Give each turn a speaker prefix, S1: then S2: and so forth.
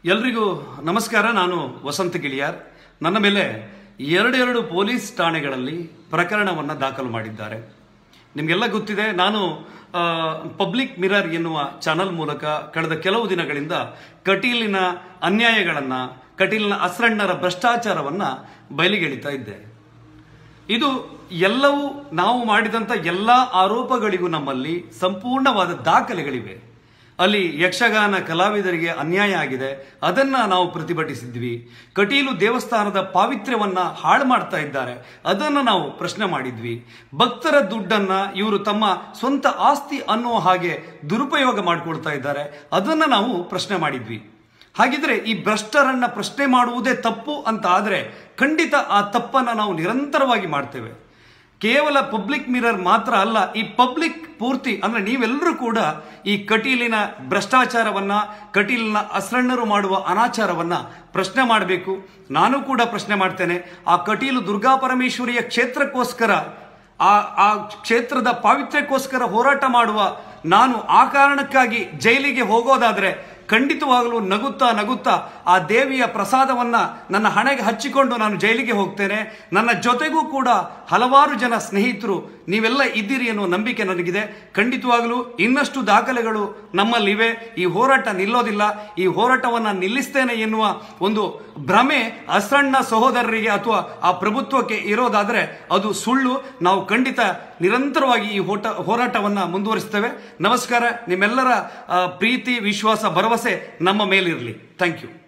S1: ಎಲ್ರಿಗೂ ನಮಸ್ಕಾರ ನಾನು ವಸಂತ ಗಿಳಿಯಾರ್ ನನ್ನ ಮೇಲೆ ಎರಡೆರಡು ಪೊಲೀಸ್ ಠಾಣೆಗಳಲ್ಲಿ ಪ್ರಕರಣವನ್ನು ದಾಖಲು ಮಾಡಿದ್ದಾರೆ ನಿಮಗೆಲ್ಲ ಗೊತ್ತಿದೆ ನಾನು ಪಬ್ಲಿಕ್ ಮಿರರ್ ಎನ್ನುವ ಚಾನಲ್ ಮೂಲಕ ಕಳೆದ ಕೆಲವು ದಿನಗಳಿಂದ ಕಟೀಲಿನ ಅನ್ಯಾಯಗಳನ್ನು ಕಟೀಲಿನ ಅಸ್ರಣ್ಣರ ಭ್ರಷ್ಟಾಚಾರವನ್ನು ಬಯಲಿಗೆಳಿತಾ ಇದ್ದೆ ಇದು ಎಲ್ಲವೂ ನಾವು ಮಾಡಿದಂಥ ಎಲ್ಲ ಆರೋಪಗಳಿಗೂ ನಮ್ಮಲ್ಲಿ ಸಂಪೂರ್ಣವಾದ ದಾಖಲೆಗಳಿವೆ ಅಲ್ಲಿ ಯಕ್ಷಗಾನ ಕಲಾವಿದರಿಗೆ ಅನ್ಯಾಯ ಆಗಿದೆ ಅದನ್ನ ನಾವು ಪ್ರತಿಭಟಿಸಿದ್ವಿ ಕಟೀಲು ದೇವಸ್ಥಾನದ ಪಾವಿತ್ರ್ಯವನ್ನ ಹಾಳು ಮಾಡ್ತಾ ಇದ್ದಾರೆ ಅದನ್ನ ನಾವು ಪ್ರಶ್ನೆ ಮಾಡಿದ್ವಿ ಭಕ್ತರ ದುಡ್ಡನ್ನ ಇವರು ತಮ್ಮ ಸ್ವಂತ ಆಸ್ತಿ ಅನ್ನುವ ಹಾಗೆ ದುರುಪಯೋಗ ಮಾಡಿಕೊಳ್ತಾ ಇದ್ದಾರೆ ಅದನ್ನ ನಾವು ಪ್ರಶ್ನೆ ಮಾಡಿದ್ವಿ ಹಾಗಿದ್ರೆ ಈ ಭ್ರಷ್ಟರನ್ನ ಪ್ರಶ್ನೆ ಮಾಡುವುದೇ ತಪ್ಪು ಅಂತ ಆದರೆ ಖಂಡಿತ ಆ ತಪ್ಪನ್ನ ನಾವು ನಿರಂತರವಾಗಿ ಮಾಡ್ತೇವೆ ಕೇವಲ ಪಬ್ಲಿಕ್ ಮಿರರ್ ಮಾತ್ರ ಅಲ್ಲ ಈ ಪಬ್ಲಿಕ್ ಪೂರ್ತಿ ಅಂದ್ರೆ ನೀವೆಲ್ಲರೂ ಕೂಡ ಈ ಕಟೀಲಿನ ಭ್ರಷ್ಟಾಚಾರವನ್ನ ಕಟೀಲಿನ ಅಸ್ರಣ್ಣರು ಮಾಡುವ ಅನಾಚಾರವನ್ನ ಪ್ರಶ್ನೆ ಮಾಡಬೇಕು ನಾನು ಕೂಡ ಪ್ರಶ್ನೆ ಮಾಡ್ತೇನೆ ಆ ಕಟೀಲು ದುರ್ಗಾ ಪರಮೇಶ್ವರಿಯ ಕ್ಷೇತ್ರಕ್ಕೋಸ್ಕರ ಆ ಆ ಕ್ಷೇತ್ರದ ಪಾವಿತ್ರ್ಯಕ್ಕೋಸ್ಕರ ಹೋರಾಟ ಮಾಡುವ ನಾನು ಆ ಕಾರಣಕ್ಕಾಗಿ ಜೈಲಿಗೆ ಹೋಗೋದಾದ್ರೆ ಖಂಡಿತವಾಗಲೂ ನಗುತ್ತಾ ನಗುತ್ತಾ ಆ ದೇವಿಯ ಪ್ರಸಾದವನ್ನ ನನ್ನ ಹಣೆಗೆ ಹಚ್ಚಿಕೊಂಡು ನಾನು ಜೈಲಿಗೆ ಹೋಗ್ತೇನೆ ನನ್ನ ಜೊತೆಗೂ ಕೂಡ ಹಲವಾರು ಜನ ಸ್ನೇಹಿತರು ನೀವೆಲ್ಲ ಇದ್ದೀರಿ ಎನ್ನುವ ನಂಬಿಕೆ ನನಗಿದೆ ಖಂಡಿತವಾಗಲೂ ಇನ್ನಷ್ಟು ದಾಖಲೆಗಳು ನಮ್ಮಲ್ಲಿವೆ ಈ ಹೋರಾಟ ನಿಲ್ಲೋದಿಲ್ಲ ಈ ಹೋರಾಟವನ್ನ ನಿಲ್ಲಿಸ್ತೇನೆ ಎನ್ನುವ ಒಂದು ಭ್ರಮೆ ಅಸಣ್ಣ ಸಹೋದರರಿಗೆ ಅಥವಾ ಆ ಪ್ರಭುತ್ವಕ್ಕೆ ಇರೋದಾದ್ರೆ ಅದು ಸುಳ್ಳು ನಾವು ಖಂಡಿತ ನಿರಂತರವಾಗಿ ಈ ಹೋಟ ಹೋರಾಟವನ್ನ ಮುಂದುವರಿಸ್ತೇವೆ ನಮಸ್ಕಾರ ನಿಮ್ಮೆಲ್ಲರ ಆ, ಪ್ರೀತಿ ವಿಶ್ವಾಸ ಭರವಸೆ ನಮ್ಮ ಮೇಲಿರಲಿ ಥ್ಯಾಂಕ್ ಯು